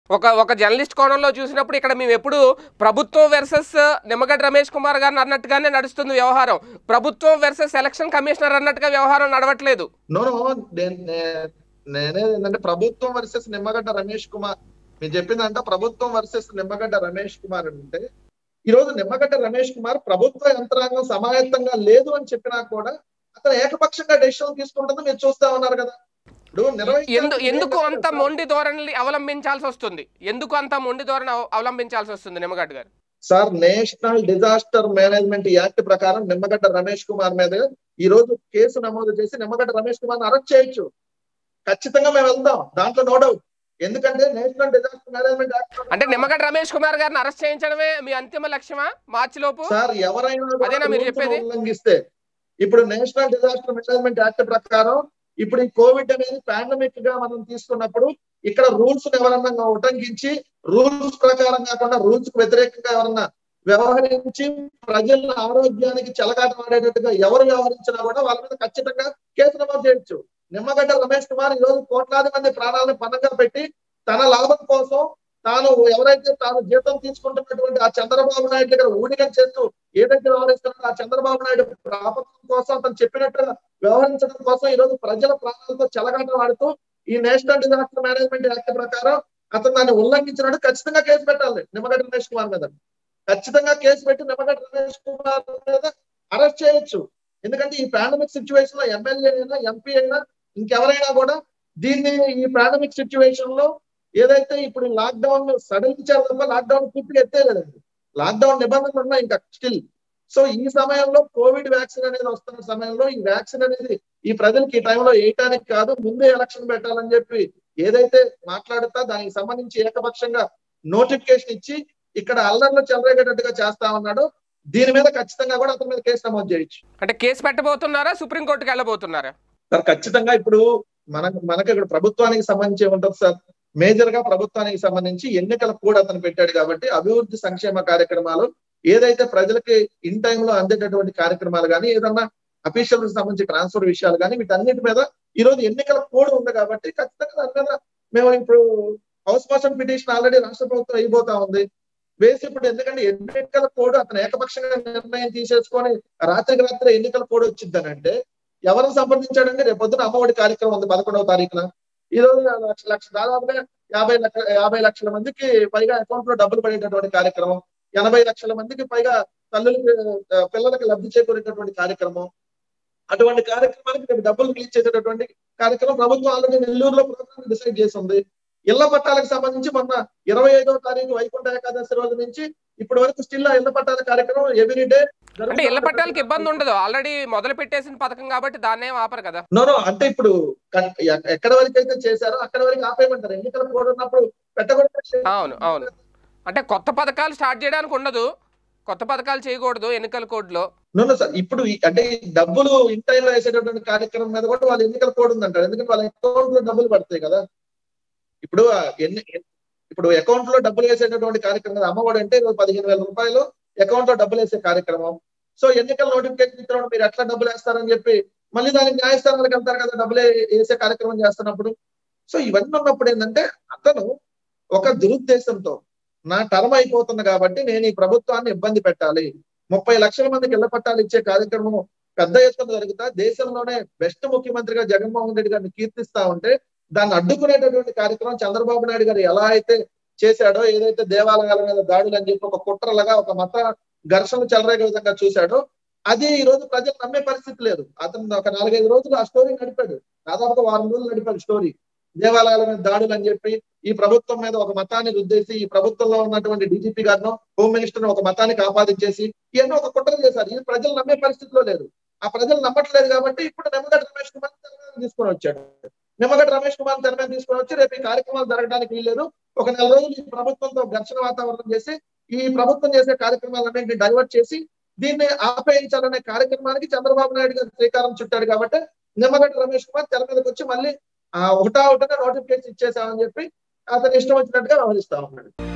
ఒక ఒక జర్నలిస్ట్ కోణంలో చూసినప్పుడు ఇక్కడ మేము ఎప్పుడు ప్రభుత్వం వెర్సెస్ నిమ్మగడ్డ రమేష్ కుమార్ గారిని అన్నట్టుగానే నడుస్తుంది వ్యవహారం ప్రభుత్వం వెర్సెస్ ఎలక్షన్ కమిషనర్ అన్నట్టుగా వ్యవహారం నడవట్లేదు నోను నేనే ఏంటంటే ప్రభుత్వం వర్సెస్ నిమ్మగడ్డ రమేష్ కుమార్ మీరు చెప్పిందంట ప్రభుత్వం వర్సెస్ నిమ్మగడ్డ రమేష్ కుమార్ అంటే ఈ రోజు నిమ్మగడ్డ రమేష్ కుమార్ ప్రభుత్వ యంత్రాంగం సమాయత్తంగా లేదు అని చెప్పినా కూడా అతను ఏకపక్షంగా డెసిషన్ తీసుకుంటుంది మీరు చూస్తా ఉన్నారు కదా ఇప్పుడు నిర్వహించాల్సిన ఎందు ఎందుకు ఏం అంత లేదు మొండి ధోరణి అవలంబించాల్సి వస్తుంది ఎందుకు అంత మొండి ధోరణి అవ- అవలంబించాల్సి వస్తుంది నిమ్మగడ్డ గారు sir national disaster management act ప్రకారం నిమ్మగడ్డ రమేష్ కుమార్ మీద ఈ రోజు కేసు నమోదు చేసి నిమ్మగడ్డ రమేష్ కుమార్ అరెస్ట్ చేయొచ్చు ఖచ్చితంగా మేము వెళ్దాం దాంట్లో నో డౌట్ ఎందుకంటే నేషనల్ డిజాస్టర్ మేనేజ్మెంట్ యాక్ట్ అంటే నిమ్మగడ్డ రమేష్ కుమార్ గారిని అరెస్ట్ చేయించడమే మీ అంతిమ లక్ష్యమా మార్చి లోపు సార్ ఎవరైనా కూడా అదేనా మీరు rules ను చెప్పేది? ఉల్లంఘిస్తే ఇప్పుడు నేషనల్ డిజాస్టర్ మేనేజ్మెంట్ యాక్ట్ ప్రకారం ఇప్పుడు ఈ కోవిడ్ అనేది పాండమిక్ గా మనం తీసుకున్నప్పుడు ఇక్కడ రూల్స్ ఎవరన్నా ఉల్లంఘించి రూల్స్ ప్రకారం కాకుండా రూల్స్ కు వ్యతిరేకంగా ఎవరన్నా వ్యవహరించి ప్రజల ఆరోగ్యానికి చెలగాట ఆడేటట్టుగా ఎవరు వ్యవహరించినా కూడా వాళ్ళ మీద ఖచ్చితంగా కేసు నమోదు చేయొచ్చు నిమ్మగడ్డ రమేష్ కుమార్ ఈ రోజు కోట్లాది మంది ప్రాణాలను పణంగా పెట్టి తన లాభం కోసం తాను ఎవరైతే తాను జీతం తీసుకుంటున్నటువంటి ఆ చంద్రబాబు నాయుడు దగ్గర ఊడిగం చేస్తూ ఏదైతే వ్యవహరిస్తున్నాడో ఆ చంద్రబాబు నాయుడు ప్రాపకం కోసం అతను చెప్పినట్టుగా వ్యవహరించడం కోసం ఈ రోజు ప్రజల ప్రాణాలతో చెలగాట ఆడుతూ ఈ నేషనల్ డిజాస్టర్ మేనేజ్మెంట్ యాక్ట్ ప్రకారం అతను దాన్ని ఉల్లంఘించినట్టు ఖచ్చితంగా కేసు పెట్టాలి నిమ్మగడ్డ రమేష్ కుమార్ మీద ఖచ్చితంగా కేసు పెట్టి నిమ్మగడ్డ రమేష్ కుమార్ మీద అరెస్ట్ చేయొచ్చు ఎందుకంటే ఈ పాండమిక్ సిచ్యువేషన్ లో ఎమ్మెల్యే అయినా ఎంపీ అయినా ఇంకెవరైనా కూడా దీన్ని ఈ పాండమిక్ సిచ్యువేషన్ లో ఏదైతే ఇప్పుడు లాక్డౌన్ సడలించారు తప్ప లాక్డౌన్ పూర్తిగా ఎత్తేలేదండి లాక్డౌన్ నిబంధనలు ఉన్నాయి ఇంకా స్టిల్ సో ఈ సమయంలో కోవిడ్ వ్యాక్సిన్ అనేది వస్తున్న సమయంలో ఈ వ్యాక్సిన్ అనేది ఈ ప్రజలకి ఈ టైంలో వేయటానికి కాదు ముందే ఎలక్షన్ పెట్టాలని చెప్పి ఏదైతే మాట్లాడుతా దానికి సంబంధించి ఏకపక్షంగా నోటిఫికేషన్ ఇచ్చి ఇక్కడ అల్లర్లు చెలరేగేటట్టుగా చేస్తా ఉన్నాడు దీని మీద ఖచ్చితంగా కూడా అతని మీద కేసు నమోదు చేయొచ్చు అంటే కేసు పెట్టబోతున్నారా సుప్రీంకోర్టుకి వెళ్ళబోతున్నారా సార్ ఖచ్చితంగా ఇప్పుడు మన మనకి ఇక్కడ ప్రభుత్వానికి సంబంధించి ఉంటుంది సార్ మేజర్ గా ప్రభుత్వానికి సంబంధించి ఎన్నికల కూడా అతను పెట్టాడు కాబట్టి అభివృద్ధి సంక్షేమ కార్యక్రమాలు ఏదైతే ప్రజలకి ఇన్ టైంలో అందేటటువంటి కార్యక్రమాలు కానీ ఏదన్నా అఫీషియల్ సంబంధించి ట్రాన్స్ఫర్ విషయాలు కానీ వీటన్నిటి మీద ఈ రోజు ఎన్నికల కోడ్ ఉంది కాబట్టి ఖచ్చితంగా దాని మీద మేము ఇప్పుడు హౌస్ మోషన్ పిటిషన్ ఆల్రెడీ రాష్ట్ర ప్రభుత్వం అయిపోతా ఉంది వేసి ఇప్పుడు ఎందుకంటే ఎన్నికల కోడ్ అతను ఏకపక్షంగా నిర్ణయం తీసేసుకొని రాత్రికి రాత్రి ఎన్నికల కోడ్ వచ్చిందనంటే ఎవరిని సంప్రదించాడంటే రేపు పొద్దున అమ్మఒడి కార్యక్రమం ఉంది పదకొండవ తారీఖున ఈ రోజు లక్ష లక్ష దాదాపుగా యాభై లక్ష యాభై లక్షల మందికి పైగా అకౌంట్ లో డబ్బులు పడేటటువంటి కార్యక్రమం ఎనభై లక్షల మందికి పైగా తల్లులకి ఆ, పిల్లలకి లబ్ధి చేకూరేటటువంటి కార్యక్రమం అటువంటి కార్యక్రమానికి రేపు డబ్బులు రిలీజ్ చేసేటటువంటి కార్యక్రమం ప్రభుత్వం ఆల్రెడీ నెల్లూరులో ప్రోగ్రామ్ డిసైడ్ చేసి ఉంది ఇళ్ల పట్టాలకు సంబంధించి మొన్న ఇరవై ఐదో తారీఖు వైకుంఠ ఏకాదశి రోజు నుంచి ఇప్పటి వరకు స్టిల్ ఇళ్ల పట్టాల కార్యక్రమం ఎవ్రీ డే అంటే ఇళ్ల పట్టాలకి ఇబ్బంది ఉండదు ఆల్రెడీ మొదలు పెట్టేసిన పథకం కాబట్టి దాన్నే ఆపరు కదా నో నో అంటే ఇప్పుడు కన్- ఎ- ఎక్కడ వరకు అయితే చేశారో అక్కడ వరకు ఆపేయమంటారు ఎన్నికల కోడ్ ఉన్నప్పుడు పెట్టకూడదు అవును అవును అంటే కొత్త పథకాలు స్టార్ట్ చేయడానికి ఉండదు కొత్త పథకాలు చేయకూడదు ఎన్నికల కోడ్లో నో నో సార్ ఇప్పుడు ఈ- అంటే ఈ డబ్బులు ఇన్ టైం లో వేసేటటువంటి కార్యక్రమం మీద కూడా వాళ్ళ ఎన్నికల కోడ్ ఉందంటారు ఎందుకంటే వాళ్ళ అకౌంట్ లో డబ్బులు పడతాయి కదా ఇప్పుడు ఆ ఎన్ని ఎన్- ఇప్పుడు అకౌంట్ లో డబ్బులు వేసేటటువంటి కార్యక్రమం కదా అమ్మఒడి అంటే ఇరవై పదిహేను వేల రూపాయలు అకౌంట్ లో డబ్బులు వేసే కార్యక్రమం సో ఎన్నికల నోటిఫికేషన్ ఇచ్చినప్పుడు మీరు ఎట్లా డబ్బులు వేస్తారని చెప్పి మళ్ళీ దానికి న్యాయస్థానాలకు వెళ్తారు కదా డబ్బులే వేసే కార్యక్రమం చేస్తున్నప్పుడు సో ఇవన్నీ ఉన్నప్పుడు ఏంటంటే అతను ఒక దురుద్దేశంతో నా టర్మ్ అయిపోతుంది కాబట్టి నేను ఈ ప్రభుత్వాన్ని ఇబ్బంది పెట్టాలి ముప్పై లక్షల మందికి ఇళ్ల పట్టాలు ఇచ్చే కార్యక్రమం పెద్ద ఎత్తున జరుగుతా దేశంలోనే బెస్ట్ ముఖ్యమంత్రిగా జగన్మోహన్ రెడ్డి గారిని కీర్తిస్తా ఉంటే దాన్ని అడ్డుకునేటటువంటి కార్యక్రమం చంద్రబాబు నాయుడు గారు ఎలా అయితే చేశాడో ఏదైతే దేవాలయాల మీద దాడులు అని చెప్పి ఒక కుట్రలుగా ఒక మత ఘర్షణ చెలరేగే విధంగా చూశాడో అది ఈ రోజు ప్రజలు నమ్మే పరిస్థితి లేదు అతను ఒక నాలుగైదు రోజులు ఆ స్టోరీ నడిపాడు దాదాపుగా వారం రోజులు నడిపాడు స్టోరీ దేవాలయాల మీద దాడులు అని చెప్పి ఈ ప్రభుత్వం మీద ఒక మతాన్ని రుద్దేసి ఈ ప్రభుత్వంలో ఉన్నటువంటి డీజీపీ గారిను హోమ్ మినిస్టర్ ఒక మతానికి ఆపాదించేసి ఇవన్నీ ఒక కుట్ర చేశారు ఇది ప్రజలు నమ్మే పరిస్థితిలో లేదు ఆ ప్రజలు నమ్మట్లేదు కాబట్టి ఇప్పుడు నిమ్మగడ్డ రమేష్ కుమార్ తెర మీద తీసుకొని వచ్చాడు నిమ్మగడ్డ రమేష్ కుమార్ తెర మీద తీసుకొని వచ్చి రేపు ఈ కార్యక్రమాలు జరగడానికి వీల్లేదు ఒక నెల రోజులు ఈ ప్రభుత్వంతో ఘర్షణ వాతావరణం చేసి ఈ ప్రభుత్వం చేసే కార్యక్రమాలన్నింటినీ డైవర్ట్ చేసి దీన్ని ఆపేయించాలనే కార్యక్రమానికి చంద్రబాబు నాయుడు గారు శ్రీకారం చుట్టాడు కాబట్టి నిమ్మగడ్డ రమేష్ కుమార్ తెర మీదకి వచ్చి మళ్ళీ ఆ ఒకటా ఒకటనే నోటిఫికేషన్ ఇచ్చేసామని చెప్పి అతను ఇష్టం వచ్చినట్టుగా వ్యవహరిస్తా ఉన్నాడు